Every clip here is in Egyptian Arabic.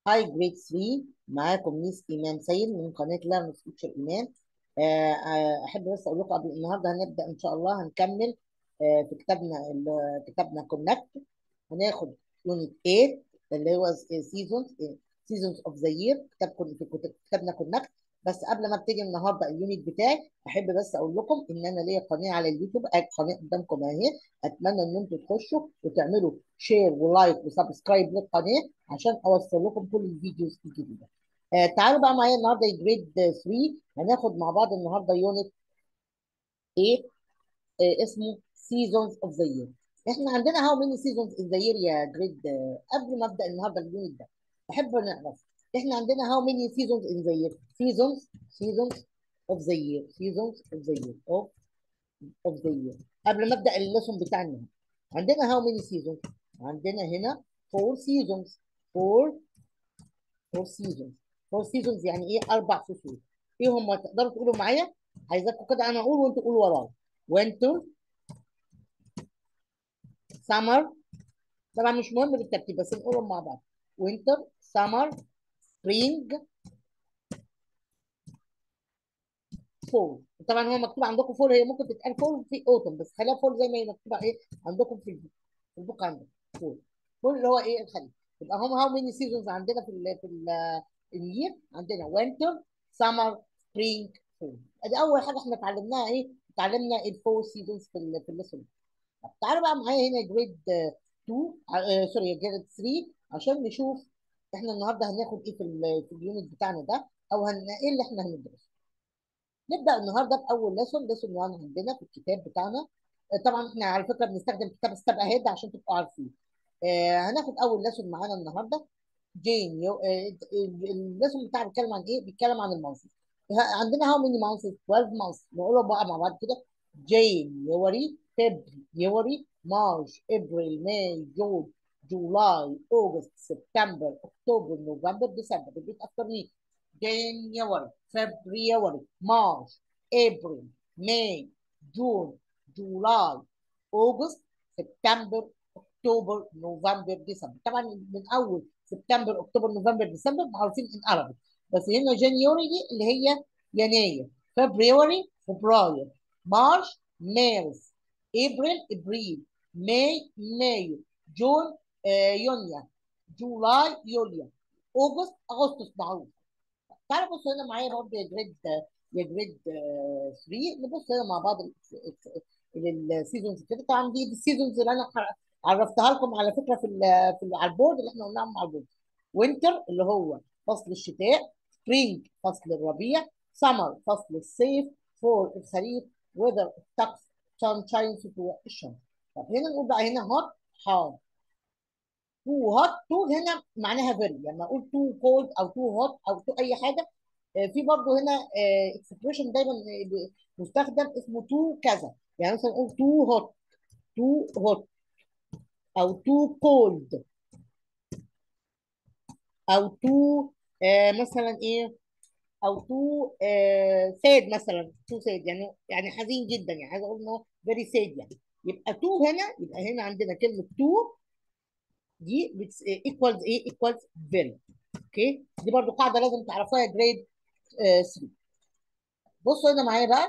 هاي جريد 3 معاكم ميس ايمان سيد من قناه ليرن فيوتشر ايمان آه، آه، احب بس اقول لكم قبل النهارده هنبدا ان شاء الله هنكمل آه، في كتابنا ال- كتابنا كونكت هناخد يونت 8 اللي هو سيزونز سيزونز اوف ذا يير كتاب كن- في كتاب- كتابنا كونكت بس قبل ما ابتدي النهارده اليونت بتاعي احب بس اقول لكم ان انا ليا قناه على اليوتيوب آه، قناه قدامكم اهي اتمنى ان انتم تخشوا وتعملوا شير ولايك وسبسكرايب للقناه عشان اوصل لكم كل الفيديوز الجديده. آه تعالوا بقى معايا النهارده جريد 3 هناخد مع بعض النهارده يونت 8 آه اسمه سيزونز اوف ذا يير. احنا عندنا هاو ماني سيزونز اوف ذا يير يا جريد آه قبل ما ابدا النهارده اليونت ده احب نعرف احنا عندنا هاو ماني سيزونز ان ذا يير سيزونز سيزونز اوف ذا يير سيزونز اوف ذا يير اوف اوف ذا يير قبل ما ابدا الليسون بتاعنا عندنا هاو ماني سيزونز عندنا هنا فور سيزونز فور فور سيزونز فور سيزونز يعني ايه اربع فصول ايه هم تقدروا تقولوا معايا عايزاكم كده انا اقول وانتوا قولوا ورايا وينتر سمر طبعا مش مهم بالترتيب بس نقولهم مع بعض وينتر سمر سبرينج فول طبعا هو مكتوب عندكم فول هي ممكن تتقال فول في اوتم بس خليها فول زي ما هي مكتوبه ايه عندكم في البوك في البوك عندكم فول فول اللي هو ايه الخريف يبقى هم هاو ماني سيزونز عندنا في ال في ال الير عندنا وينتر سمر سبرينج فول ادي اول حاجه احنا اتعلمناها ايه اتعلمنا الفور سيزونز في ال في الليسون طب تعالوا بقى معايا هنا جريد 2 آه سوري جريد 3 عشان نشوف احنا النهارده هناخد ايه في ال في اليونت بتاعنا ده او هن ايه اللي احنا هندرسه نبدا النهارده باول ليسون ليسون 1 عندنا في الكتاب بتاعنا آه، طبعا احنا على فكره بنستخدم كتاب ستيب اهيد عشان تبقوا عارفين آه هناخد اول ليسون معانا النهارده جين يو... آه الليسون بتاعنا بيتكلم عن ايه؟ بيتكلم عن المانثs عندنا هاو ماني مانثs 12 مانثs نقولها بقى مع بعض كده جانيوري فبراير مارش ابريل ماي جون جولاي اوغست سبتمبر اكتوبر نوفمبر ديسمبر ريبيت افتر مي جانيوري فبراير مارش ابريل ماي جون جولاي اوغست سبتمبر اكتوبر نوفمبر ديسمبر طبعا من اول سبتمبر اكتوبر نوفمبر ديسمبر معروفين ان عربي بس هنا جانيوري دي اللي هي يناير فبراير فبراير مارش مارس ابريل ابريل ماي مايو جون آه يونيو جولاي يوليو اوغست اغسطس معروف تعالوا بصوا هنا معايا برضه يا جريد يا جريد 3 نبص هنا مع بعض السيزونز كده طبعا دي السيزونز اللي انا عرفتها لكم على فكره في ال في ال- على البورد اللي احنا قلناهم على البورد وينتر اللي هو فصل الشتاء سبرينج فصل الربيع سمر فصل الصيف فور الخريف ويذر الطقس سانشاين سطوع الشمس طب هنا نقول بقى هنا هوت حار تو هوت تو هنا معناها فيري لما اقول تو كولد او تو هوت او تو اي حاجه آه، في برضه هنا اكسبريشن دايما آه، ب- مستخدم اسمه تو كذا يعني مثلا نقول تو هوت تو هوت او تو كولد او تو مثلا ايه او تو ساد مثلا تو ساد يعني يعني حزين جدا يعني عايز اقول انه فيري ساد يعني يبقى تو هنا يبقى هنا عندنا كلمه تو دي ايكوالز ايه ايكوالز فيري اوكي دي برضو قاعده لازم تعرفوها يا جريد 3 بصوا هنا معايا بقى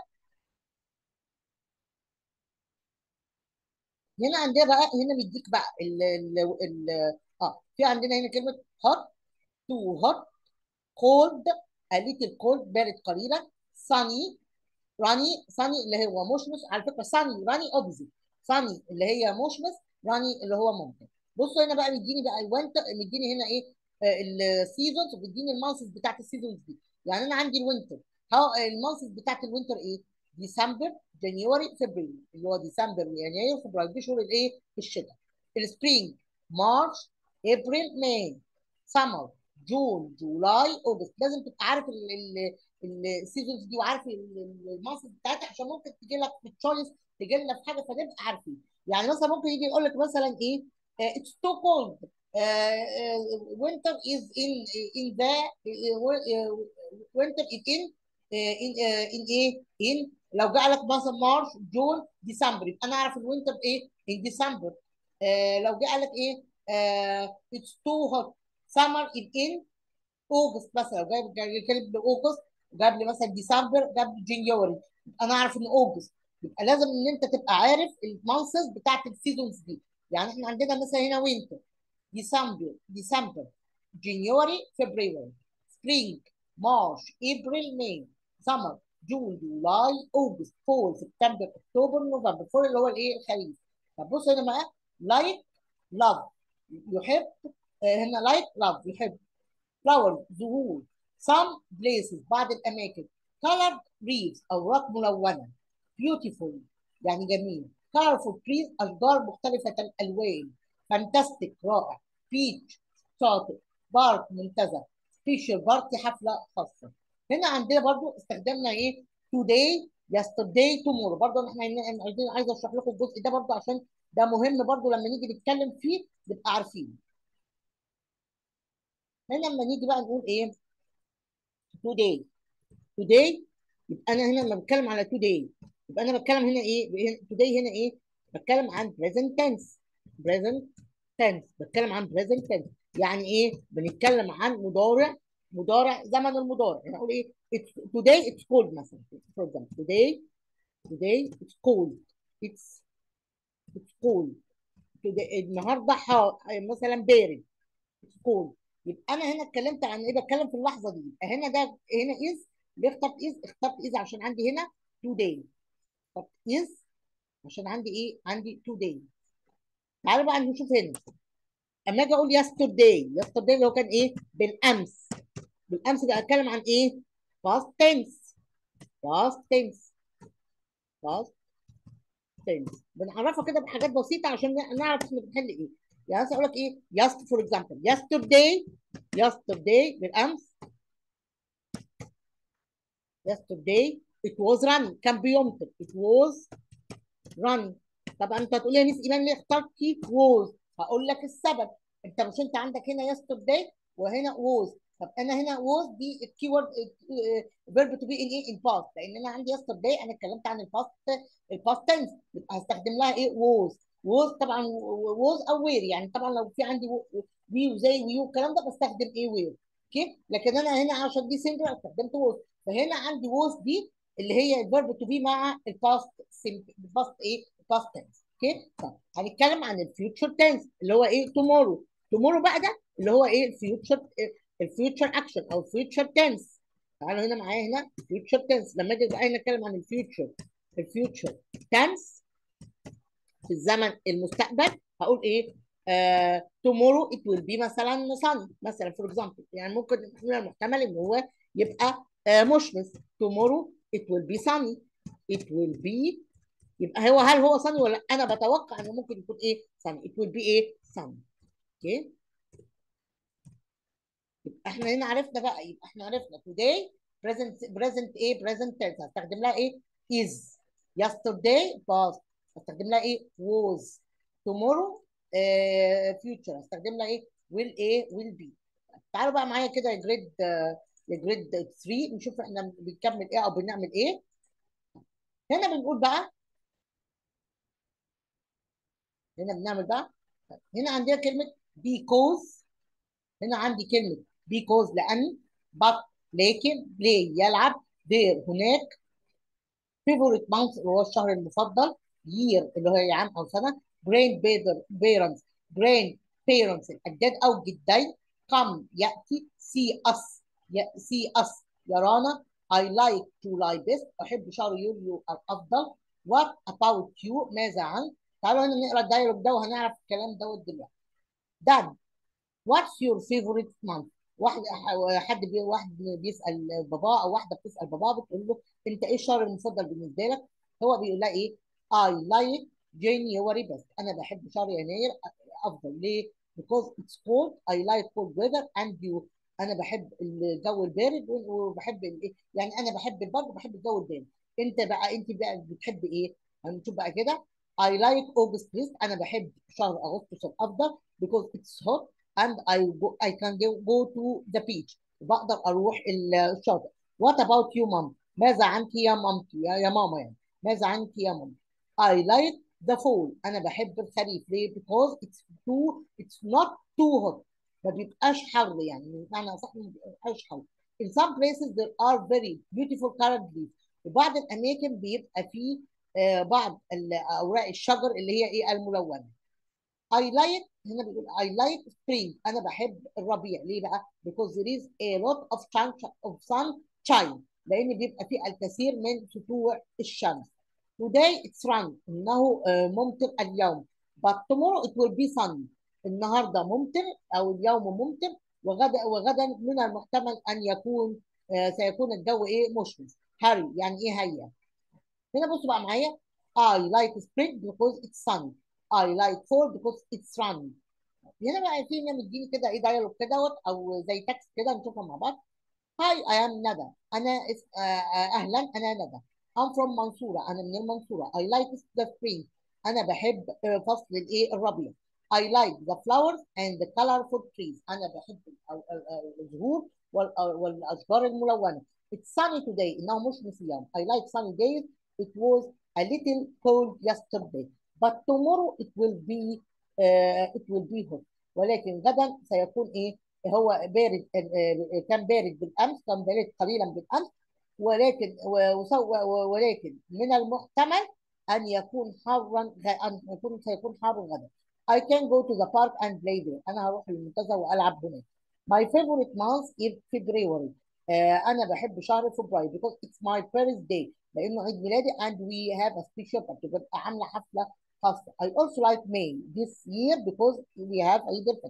هنا عندنا بقى هنا بيديك بقى ال ال ال اه في عندنا هنا كلمه hot to hot cold a little cold بارد قليلا sunny راني sunny اللي هو مشمس على فكره sunny راني opposite sunny اللي هي مشمس راني اللي هو ممطر بصوا هنا بقى مديني بقى الوينتر مديني هنا ايه السيزونز وبيديني المانثس بتاعت السيزونز دي يعني انا عندي الوينتر هاو المانثس بتاعت الوينتر ايه ديسمبر جانيوري فبراير اللي هو ديسمبر ويناير وفبراير دي شهور الايه الشتاء السبرينج مارش ابريل ماي سمر جون جولاي اوجست لازم تبقى عارف السيزونز دي وعارف المانثس بتاعتها عشان ممكن تجي لك في التشويس تجي لنا في حاجه فنبقى عارفين يعني مثلا ممكن يجي يقول لك مثلا ايه اتس تو كولد winter is in in the winter is in in in ايه in لو جه لك مثلا مارش جون ديسمبر يبقى انا اعرف الوينتر ايه in ديسمبر لو جه لك ايه اتس تو هوت summer in in اوجست مثلا لو جايب جايب كلمه اوجست جاب لي مثلا ديسمبر جاب لي جانيوري انا اعرف ان اوجست يبقى لازم ان انت تبقى عارف المانثس بتاعت السيزونز دي يعني احنا عندنا مثلا هنا وينتر ديسمبر ديسمبر جانيوري فبراير سبرينج مارش ابريل ماي سمر جون جولاي اوجست فول سبتمبر اكتوبر نوفمبر فول اللي هو الايه الخريف طب بص هنا بقى لايك لاف يحب آه، هنا لايك لاف يحب flowers زهور some places بعض الأماكن colored leaves أوراق ملونة beautiful يعني جميل colorful trees أشجار مختلفة الألوان fantastic رائع beach شاطئ بارك منتزه special party حفلة خاصة هنا عندنا برضو استخدمنا ايه today yesterday tomorrow برضو احنا عايزين عايزين- عايز اشرح لكم الجزء ده برضو عشان ده مهم برضو لما نيجي نتكلم فيه نبقى عارفين هنا لما نيجي بقى نقول ايه today today يبقى انا هنا لما بتكلم على today يبقى انا بتكلم هنا ايه هنا- today هنا ايه بتكلم عن present tense present tense بتكلم عن present tense يعني ايه بنتكلم عن مضارع مضارع زمن المضارع يعني اقول ايه it's, today it's cold مثلا for example today today it's cold it's it's cold today النهارده حار مثلا بارد it's cold يبقى انا هنا اتكلمت عن ايه بتكلم في اللحظه دي يبقى هنا ده هنا از ليه اخترت از اخترت از عشان عندي هنا today طب از عشان عندي ايه عندي today تعالوا بقى نشوف هنا اما اجي اقول yesterday yesterday اللي هو كان ايه بالامس بالامس بقى اتكلم عن ايه past tense past tense past tense بنعرفها كده بحاجات بسيطه عشان نعرف احنا بنحل ايه يعني مثلا اقول لك ايه just for example yesterday yesterday بالامس yesterday it was running كان بيمطر it was running طب انت هتقول لي يا ميس ايمان ليه اخترتي was هقول لك السبب انت مش انت عندك هنا yesterday وهنا was طب انا هنا was دي الكي وورد فيرب تو بي ان ايه ان باست لان انا عندي yesterday انا اتكلمت عن الباست الباست تنس يبقى هستخدم لها ايه was was طبعا was او where يعني طبعا لو في عندي وي وزي ويو الكلام ده بستخدم ايه where اوكي لكن انا هنا عشان دي سنجل استخدمت was فهنا عندي was دي اللي هي الفيرب تو بي مع الباست الباست ايه الباست تنس اوكي طب هنتكلم عن الفيوتشر تنس اللي هو ايه تومورو تومورو بقى ده اللي هو ايه الفيوتشر الفيوتشر اكشن او الفيوتشر تنس تعالوا هنا معايا هنا فيوتشر تنس لما اجي بقى نتكلم عن الفيوتشر الفيوتشر تنس في الزمن المستقبل هقول ايه تومورو ات ويل بي مثلا صن مثلا فور اكزامبل يعني ممكن من المحتمل ان هو يبقى آه مشمس تومورو ات ويل بي sunny it will be يبقى هو هل هو sunny ولا انا بتوقع انه ممكن يكون ايه sunny it will be ايه sunny اوكي يبقى احنا هنا عرفنا بقى يبقى احنا عرفنا today present present ايه present tense هستخدم لها ايه is yesterday past هستخدم لها ايه was tomorrow آه future هستخدم لها ايه will ايه will be تعالوا بقى معايا كده يا جريد آه يا جريد 3 نشوف احنا بنكمل ايه او بنعمل ايه هنا بنقول بقى هنا بنعمل بقى هنا عندنا كلمة because هنا عندي كلمة because لأن but لكن play يلعب there هناك favorite month اللي هو الشهر المفضل year اللي هو عام أو سنة grand parents grand parents الأجداد أو الجدين come يأتي see us see us يرانا I like July best أحب شهر يوليو الأفضل what about you ماذا عنك تعالوا هنا نقرا الدايلوج ده وهنعرف الكلام دوت دلوقتي. Dad, what's your favorite month؟ واحد حد بي واحد بيسال باباه او واحده بتسال باباه بتقول له انت ايه الشهر المفضل بالنسبه لك؟ هو بيقول لها ايه؟ I like January best انا بحب شهر يناير افضل ليه؟ because it's cold I like cold weather and you انا بحب الجو البارد وبحب الايه؟ يعني انا بحب البرد وبحب الجو البارد. انت بقى انت بقى بتحب ايه؟ هنشوف بقى كده I like August best أنا بحب شهر أغسطس الأفضل because it's hot and I go, I can go, go to the beach بقدر أروح الشاطئ. What about you mom؟ ماذا عنك يا مامتي يا, يا ماما يعني ماذا عنك يا ماما؟ I like the fall أنا بحب الخريف ليه؟ because it's too it's not too hot ما بيبقاش حر يعني بمعنى صح ما بيبقاش حر in some places there are very beautiful colored leaves في بعض الاماكن بيبقى فيه آه بعض اوراق الشجر اللي هي ايه الملونه I like هنا بيقول I like spring أنا بحب الربيع ليه بقى؟ Because there is a lot of sun of sunshine لأن بيبقى فيه الكثير من سطوع الشمس. Today it's run إنه ممطر اليوم but tomorrow it will be sunny النهارده ممطر أو اليوم ممطر وغدا وغدا من المحتمل أن يكون سيكون الجو إيه مشمس. هاري يعني إيه هيا؟ هنا بصوا بقى معايا I like spring because it's sunny. I like fall because it's running. هنا بقى في هنا مديني كده ايه دايلوج كده او زي تكست كده نشوفها مع بعض. Hi I am ندى. انا اس... آه اهلا انا ندى. I'm from منصورة انا من المنصورة. I like the spring. انا بحب فصل الايه الربيع. I like the flowers and the colorful trees. انا بحب الزهور والاشجار الملونة. It's sunny today. انه مشمس اليوم. I like sunny days. It was a little cold yesterday. but tomorrow it will be uh, it will be hot ولكن غدا سيكون ايه هو بارد uh, كان بارد بالامس كان بارد قليلا بالامس ولكن ولكن من المحتمل ان يكون حارا ان يكون سيكون حار غدا I can go to the park and play there انا هروح للمنتزه والعب هناك My favorite month is February uh, انا بحب شهر فبراير because it's my birthday لانه عيد ميلادي and we have a special party بتبقى عامله حفله خاصة. I also like May this year because we have عيد الفطر.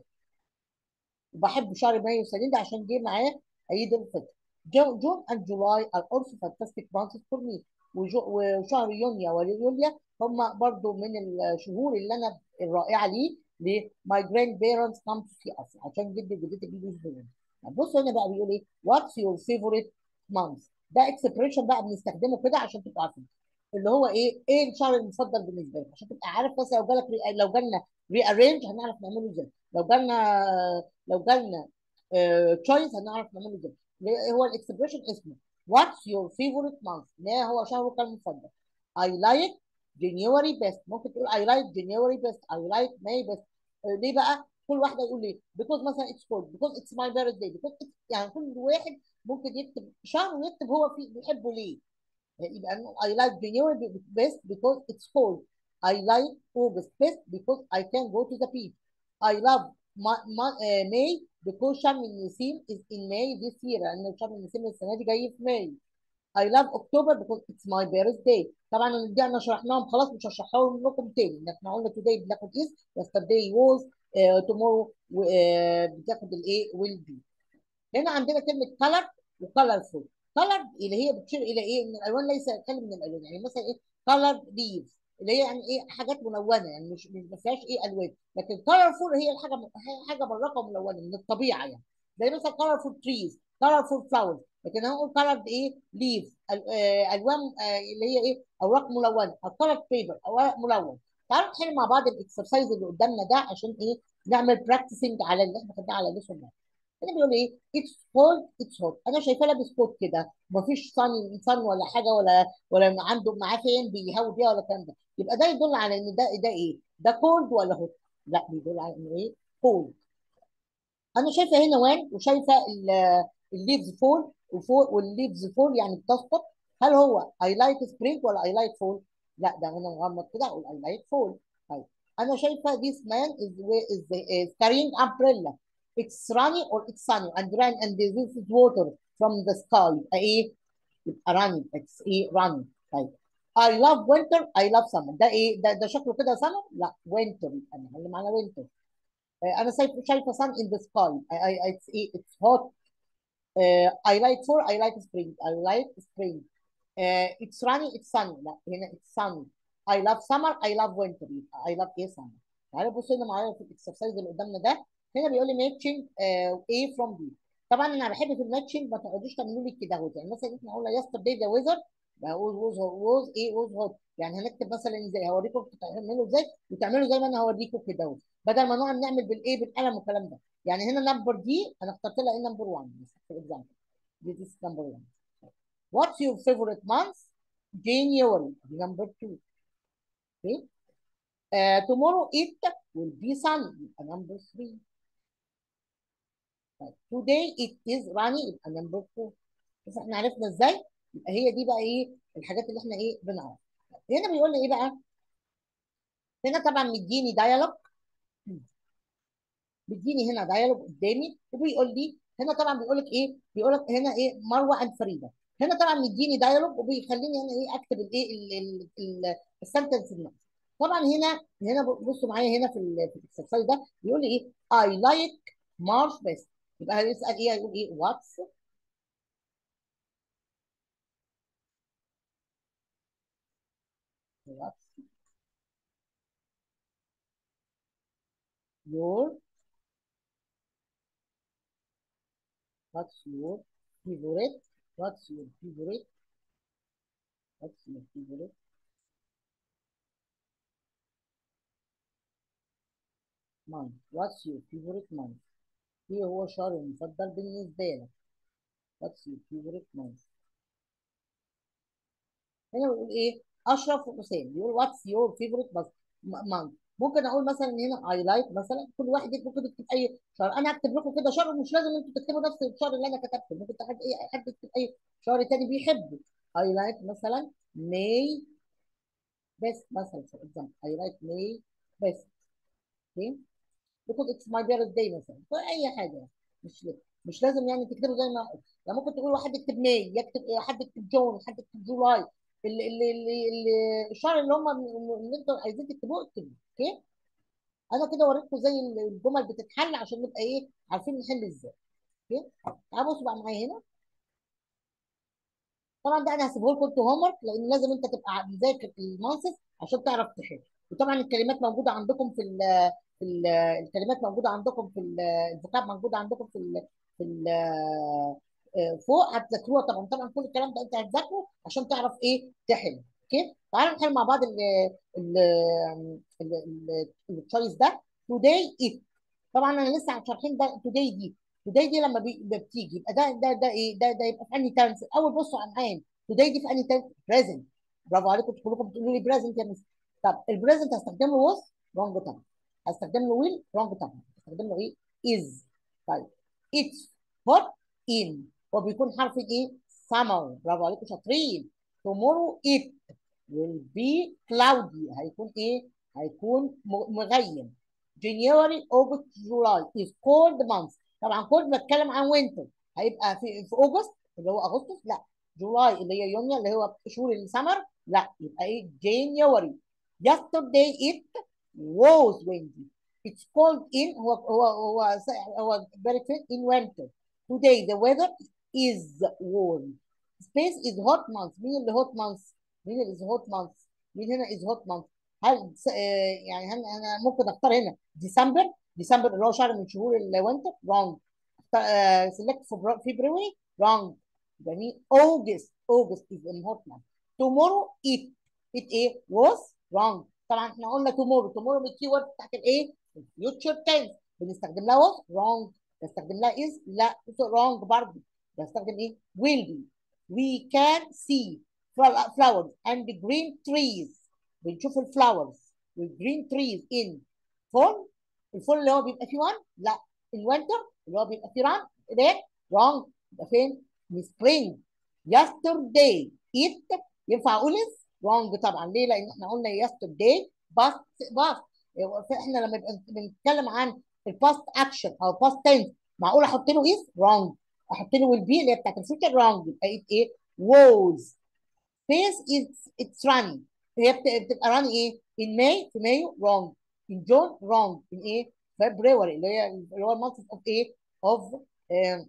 بحب شهر مايو السنة دي عشان جه معاه عيد الفطر. June and July are also fantastic months for me. وشهر يونيو ويوليا هم برضو من الشهور اللي أنا الرائعة لي ليه؟ My grandparents come to see us عشان جدي وجدتي بيجوا يزورونا. بصوا هنا بقى بيقول إيه؟ What's your favorite month؟ ده اكسبريشن بقى بنستخدمه كده عشان تبقوا عارفين. اللي هو ايه ايه الشهر المفضل بالنسبه لك عشان تبقى عارف بس لو جالك لو جالنا ري ارينج هنعرف نعمله ازاي لو جالنا لو جالنا تشويس uh, هنعرف نعمله ازاي هو الاكسبريشن اسمه واتس يور فيفورت مانث ما هو شهرك المفضل I like January best ممكن تقول I like January best I like May best uh, ليه بقى كل واحده يقول ليه because مثلا it's cold because it's my birthday because it's يعني كل واحد ممكن يكتب شهر ويكتب هو فيه بيحبه ليه يبقى I like January best because it's cold. I like August best because I can go to the beach. I love my, my, uh, May because شم النسيم is in May this year لأن شم النسيم السنة دي جاي في May. I love October because it's my birthday. طبعا دي انا شرحناهم خلاص مش هشرحهم لكم تاني ان احنا قلنا today بناخد is yesterday was uh, tomorrow uh, بتاخد الايه will be. هنا عندنا كلمة color وcolorful. colored اللي هي بتشير الى ايه؟ ان الالوان ليس اقل من الالوان يعني مثلا ايه؟ colored leaves اللي هي يعني ايه حاجات ملونه يعني مش مش ما فيهاش ايه الوان لكن colorful هي الحاجه حاجه براقه ملونه من الطبيعه يعني زي مثلا colorful trees colorful flowers لكن انا هقول colored ايه؟ leaves الوان اللي هي ايه؟ اوراق ملونه او colored paper اوراق ملون تعالوا نحل مع بعض الاكسرسايز اللي قدامنا ده عشان ايه؟ نعمل براكتسنج على اللي احنا خدناه على ليسون ده هنا بيقول ايه؟ اتس كولد اتس هوت انا شايفاه لابس كوت كده مفيش صن صن ولا حاجه ولا ولا عنده معاه فين بيهوي بيها ولا الكلام ده يبقى ده يدل على ان ده ده ايه؟ ده كولد ولا هوت؟ لا بيدل على انه ايه؟ كولد انا شايفه هنا وان وشايفه الليفز فول وفول والليفز فول يعني بتسقط هل هو اي لايك سبرينج ولا اي لايك فول؟ لا ده انا مغمض كده اقول اي لايك فول طيب انا شايفه this man is, is, is carrying umbrella it's sunny or it's sunny and rain and this is water from the sky يبقى ايه؟ يبقى running it's ايه running طيب I love winter I love summer ده ايه؟ ده ده شكله كده summer؟ لا winter يبقى نتكلم على winter انا شايفه شايفه sun in the sky I, I, it's ايه؟ it's hot uh, I like fall I like spring I like spring uh, it's sunny it's sunny لا هنا it's sunny I love summer I love winter يبقى I love ايه summer تعالوا بصوا هنا معايا في الاكسرسايز اللي قدامنا ده هنا بيقول لي ماتشنج A from B طبعا انا بحب في الماتشنج ما تقعدوش تعملوا لي كده اهوت يعني مثلا احنا قلنا يسترداي ذا ويذر ووز ووز ووز ايه ووز هوت يعني هنكتب مثلا ازاي هوريكم تعملوا ازاي وتعملوا زي ما انا هوريكم كده اهوت بدل ما نقعد نعمل بالايه بالقلم والكلام ده يعني هنا نمبر دي انا اخترت لها ايه نمبر 1 في اكزامبل This is number 1 What's your favorite month? January number 2 Okay uh, tomorrow it will be sunny number 3 طيب today it is running يبقى نمبر 4 بس احنا عرفنا ازاي يبقى هي دي بقى ايه الحاجات اللي احنا ايه بنعرفها هنا بيقول لي ايه بقى هنا طبعا مديني دايالوج بيديني هنا دايالوج قدامي وبيقول لي هنا طبعا بيقول لك ايه بيقول لك هنا ايه مروه اند فريده هنا طبعا مديني دايالوج وبيخليني هنا ايه اكتب الايه السنتنس النقص طبعا هنا هنا بصوا معايا هنا في ال في الاكسرسايز ده بيقول لي ايه اي لايك مارش بيست يبقى هيسال ايه هيقول ايه واتس what's your what's your favorite what's your favorite what's your favorite month what's your favorite month ايه هو الشهر المفضل بالنسبة لك what's your favorite month هنا بيقول ايه اشرف وحسين بيقول what's your favorite month ممكن اقول مثلا هنا اي لايك مثلا كل واحد ممكن يكتب اي شهر انا هكتب لكم كده شهر ومش لازم انتوا تكتبوا نفس الشهر اللي انا كتبته ممكن حد اي حد يكتب اي شهر تاني بيحبه اي لايك مثلا ماي بيست مثلا فور اكزامبل اي لايك ماي بيست اوكي because it's my birthday مثلا اي حاجه مش مش لازم يعني تكتبوا زي ما يعني ممكن تقول واحد يكتب ماي يكتب حد يكتب جون حد يكتب جولاي اللي اللي اللي الشهر اللي هم اللي انتوا عايزين تكتبوه اكتبوه اوكي انا كده وريتكم زي الجمل بتتحل عشان نبقى ايه عارفين نحل ازاي اوكي تعالوا بصوا بقى معايا هنا طبعا ده انا هسيبه لكم انتوا هوم ورك لان لازم انت تبقى مذاكر المانسس عشان تعرف تحل وطبعا الكلمات موجوده عندكم في ال في ال الكلمات موجوده عندكم في الفوكاب موجوده عندكم في ال في ال فوق هتذاكروها طبعا طبعا كل الكلام ده انت هتذاكره عشان تعرف ايه تحل اوكي تعالوا نحل مع بعض ال ال التشويس ده today it طبعا انا لسه شارحين ده today دي today دي لما بتيجي يبقى ده ده ده ايه ده ده يبقى في انهي تنس اول بصوا على معايا today دي في انهي تنس present برافو عليكم كلكم بتقولوا لي present يا مس طب البريزنت هستخدم له was wrong طبعا هستخدم له will wrong طبعا هستخدم له ايه is طيب it's hot in هو بيكون حرف ايه summer برافو عليكم شاطرين tomorrow it will be cloudy هيكون ايه هيكون مغيم January August July is cold months طبعا cold بتكلم عن winter هيبقى في في اوجست اللي هو اغسطس لا جولاي اللي هي يونيو اللي هو شهور السمر لا يبقى ايه January yesterday it was windy it's cold in هو هو هو هو very in winter today the weather is warm space is hot months مين اللي hot months مين اللي is hot months مين هنا is hot months هل يعني هل انا ممكن اختار هنا ديسمبر ديسمبر اللي هو شهر من شهور الوينتر wrong select for February wrong يبقى مين August August is in hot month tomorrow it it ايه was wrong طبعا احنا قلنا tomorrow tomorrow بالكي وورد بتاعت الايه future tense بنستخدم لها was wrong بستخدم لها is لا wrong برضه بستخدم ايه will be we can see flowers and green trees بنشوف الفلاورز والجرين تريز ان فول الفول اللي هو بيبقى فيه وان لا الوينتر اللي هو بيبقى فيه ران ريد رونج يبقى فين؟ in spring yesterday it ينفع اقول is wrong طبعا ليه؟ لان احنا قلنا yesterday past past احنا لما بنتكلم عن الباست اكشن او باست تنس معقول احط له is wrong احط له will be اللي هي بتاعت الفيوتشر wrong يبقى ايه؟ was space is it's running هي بتبقى ران ايه؟ in May في مايو wrong in June wrong in ايه؟ February اللي هي اللي هو month of ايه؟ of um,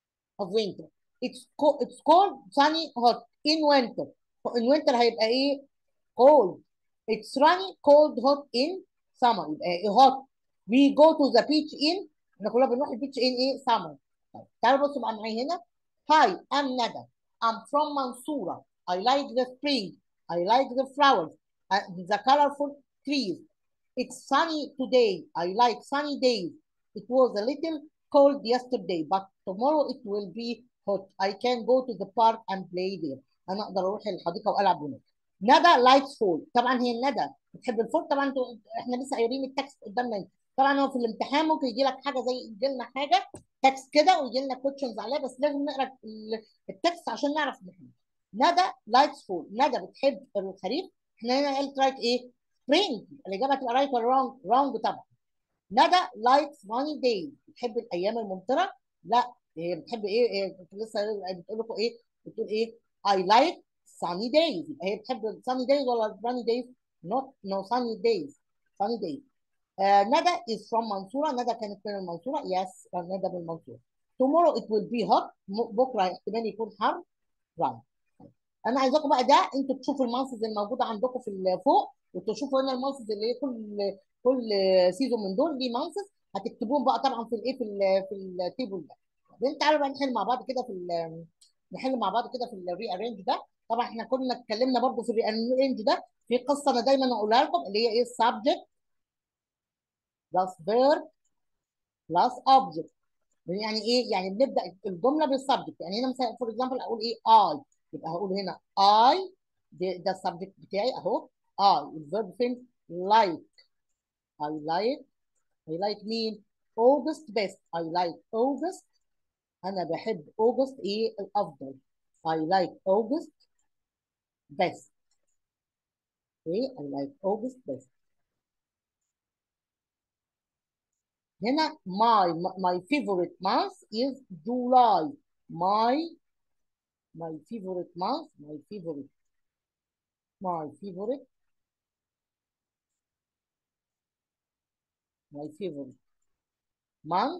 of winter it's cold it's cold sunny hot in winter in winter هيبقى ايه؟ cold it's sunny cold hot in summer يبقى ايه hot we go to the beach in احنا كلنا بنروح البيتش in ايه؟ summer طيب تعالوا بصوا بقى معايا هنا hi I'm Nada I'm from Mansoura I like the spring I like the flowers and the colorful trees. It's sunny today. I like sunny days. It was a little cold yesterday, but tomorrow it will be hot. I can go to the park and play there. أنا أقدر أروح الحديقة وألعب هناك. ندى لايكس فول طبعا هي الندى بتحب الفول طبعا انتوا احنا لسه قايلين التكست قدامنا طبعا هو في الامتحان ممكن يجي لك حاجه زي يجي لنا حاجه تكست كده ويجي لنا كويشنز عليها بس لازم نقرا ال- التكست عشان نعرف نحل ندى لايكس فول ندى بتحب الخريف احنا هنا قلت رايت ايه سبرينج الاجابه هتبقى رايت ولا رونج رونج طبعا ندى لايكس ماني داي بتحب الايام الممطره لا هي بتحب ايه هي كنت لسه بتقول لكم ايه بتقول ايه I like sunny days يبقى هي بتحب sunny days ولا rainy days not no sunny days sunny days آه ندى is from منصورة ندى كانت من المنصورة yes ندى من المنصورة tomorrow it will be hot م- بكرة احتمال يكون حر right انا عايزاكم بقى ده انتوا تشوفوا المانسز الموجوده عندكم في ال- فوق وتشوفوا هنا المانسز اللي هي كل كل سيزون من دول ليه مانسز هتكتبوهم بقى طبعا في الايه في ال في التيبل ده بعدين تعالوا بقى نحل مع بعض كده في ال- نحل مع بعض كده في الري ارينج ده طبعا احنا كنا اتكلمنا برضو في الري ارينج ده في قصه انا دايما اقولها لكم اللي هي ايه السبجكت بلس فيرب بلس اوبجكت يعني ايه يعني بنبدا الجمله بالسبجكت يعني هنا مثلا فور اكزامبل اقول ايه اي يبقى هقول هنا اي ده, ده السبجكت بتاعي اهو اي الفيرب فين لايك اي لايك اي لايك مين اوجست بيست اي لايك اوجست انا بحب اوجست ايه الافضل اي لايك اوجست بيست ايه اي لايك اوجست بيست هنا my my favorite month is July my my favorite month my favorite my favorite my favorite month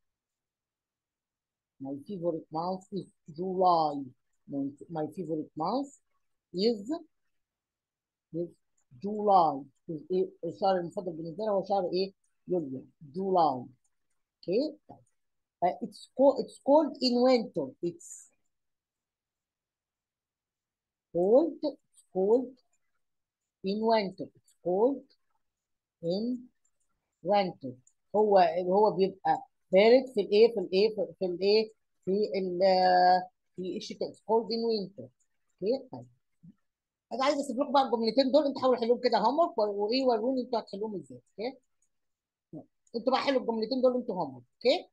my favorite month is July my, my favorite month is is July is ايه الشهر المفضل بالنسبه لي هو شهر ايه يوليو July okay uh, it's cold it's cold in winter it's cold it's cold in winter it's cold in winter هو هو بيبقى بارد في الايه في الايه في, في الايه في ال في الشتاء it's cold in winter اوكي طيب انا عايز اسيب لكم بقى الجملتين دول انتوا حاولوا حلوهم كده هوم ورك وايه وروني انتوا هتحلوهم ازاي اوكي انتوا بقى حلوا الجملتين دول انتوا هوم ورك اوكي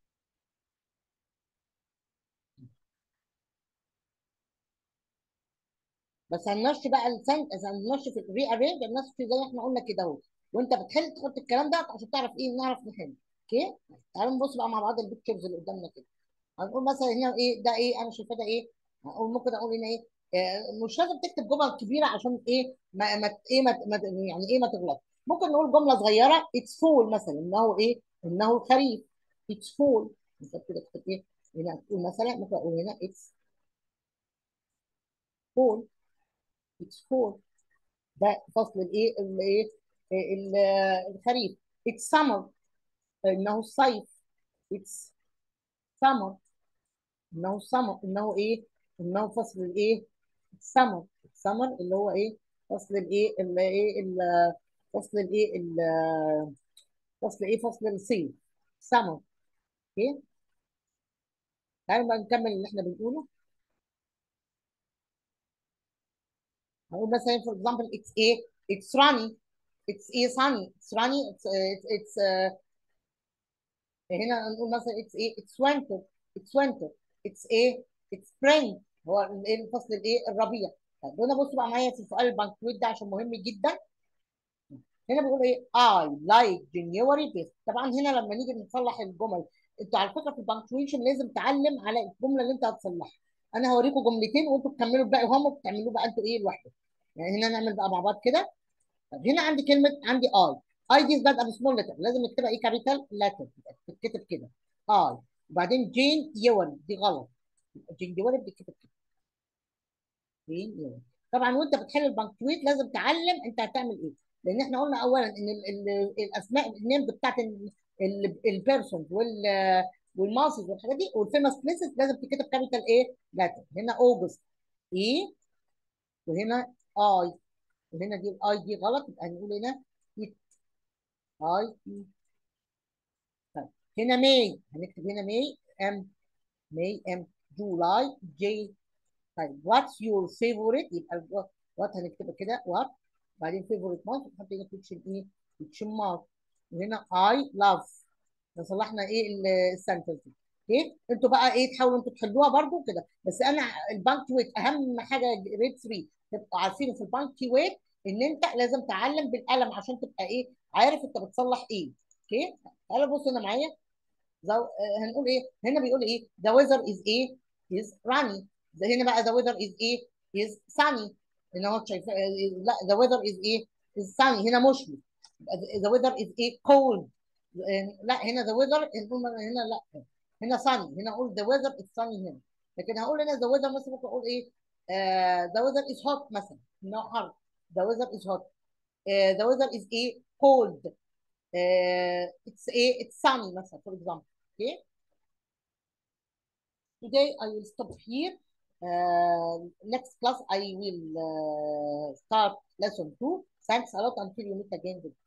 بس هنمشي بقى السن هنمشي في الري ارينج هنمشي زي ما احنا قلنا كده اهو وانت بتحل تحط الكلام ده عشان تعرف ايه نعرف نحل اوكي تعالوا نبص بقى مع بعض البيكتشرز اللي قدامنا كده هنقول مثلا هنا ايه ده ايه انا شايفاه ده ايه هقول ممكن اقول هنا ايه آه مش لازم تكتب جمل كبيره عشان ايه ما, ما ايه ما, ما يعني ايه ما تغلط ممكن نقول جمله صغيره اتس فول مثلا انه ايه انه الخريف اتس فول انت كده تكتب ايه هنا تقول مثلا ممكن اقول هنا اتس فول اتس فول ده فصل الايه الايه ال- الخريف اتس سمر انه الصيف اتس سمر انه سمر انه ايه انه فصل الايه السمر السمر اللي هو ايه فصل الايه اللي ايه ال- فصل الايه ال- فصل ايه فصل الصيف سمر اوكي تعالوا بقى نكمل اللي احنا بنقوله هنقول مثلا فور اكزامبل اتس ايه اتس راني اتس ايه sunny اتس راني اتس اتس هنا نقول مثلا اتس ايه اتس وينتر اتس وينتر اتس ايه اتس سبرينج هو الايه الفصل الايه الربيع طب هنا بصوا بقى معايا في سؤال البنكويت ده عشان مهم جدا هنا بيقول ايه I like January best طبعا هنا لما نيجي نصلح الجمل انتوا على فكره في البنكتويشن لازم تعلم على الجمله اللي انت هتصلحها انا هوريكم جملتين وانتوا تكملوا الباقي هم بتعملوه بقى انتوا ايه لوحدكم يعني هنا نعمل بقى مع بعض كده طب هنا عندي كلمه عندي اي اي دي بادئه بسمول لتر لازم نكتبها ايه كابيتال لتر تتكتب كده اي وبعدين جين يوري دي غلط جين يوري بتتكتب كده جين يوري طبعا وانت بتحل البنكتويت لازم تعلم انت هتعمل ايه لان احنا قلنا اولا ان ال ال الاسماء النيم بتاعت البيرسونز وال والماسز والحاجات دي والفيمس بليسز لازم تتكتب كابيتال ايه لتر هنا اوجست اي وهنا اي وهنا دي الاي دي غلط يبقى هنقول هنا اي اي طيب هنا ماي هنكتب هنا ماي ام ماي ام جولاي جي طيب واتس يور فيفورت يبقى وات هنكتبها كده وات بعدين فيفورت مانث نحط هنا كوتشن ايه كوتشن مارك وهنا I love صلحنا ايه السنتنس دي اوكي انتوا بقى ايه تحاولوا انتوا تحلوها برضو كده بس انا البانكتويت اهم حاجه جريد 3 تبقوا عارفين في البانكتويت ان انت لازم تعلم بالقلم عشان تبقى ايه عارف انت بتصلح ايه اوكي تعالى بص هنا معايا زو... آه، هنقول ايه هنا بيقول ايه the weather is ايه is rainy ده هنا بقى the weather is ايه is sunny هنا هو شايف آه، لا the weather is ايه is sunny هنا مشمس يبقى the weather is ايه cold آه، لا هنا the weather نقول هنا لا هنا sunny هنا اقول the weather is sunny هنا لكن هقول هنا the weather مثلا ممكن اقول ايه آه the weather is hot مثلا هنا حر the weather is hot آه the weather is ايه cold آه it's ايه it's sunny مثلا for example okay today I will stop here uh, next class I will uh, start lesson 2 thanks a lot until you meet again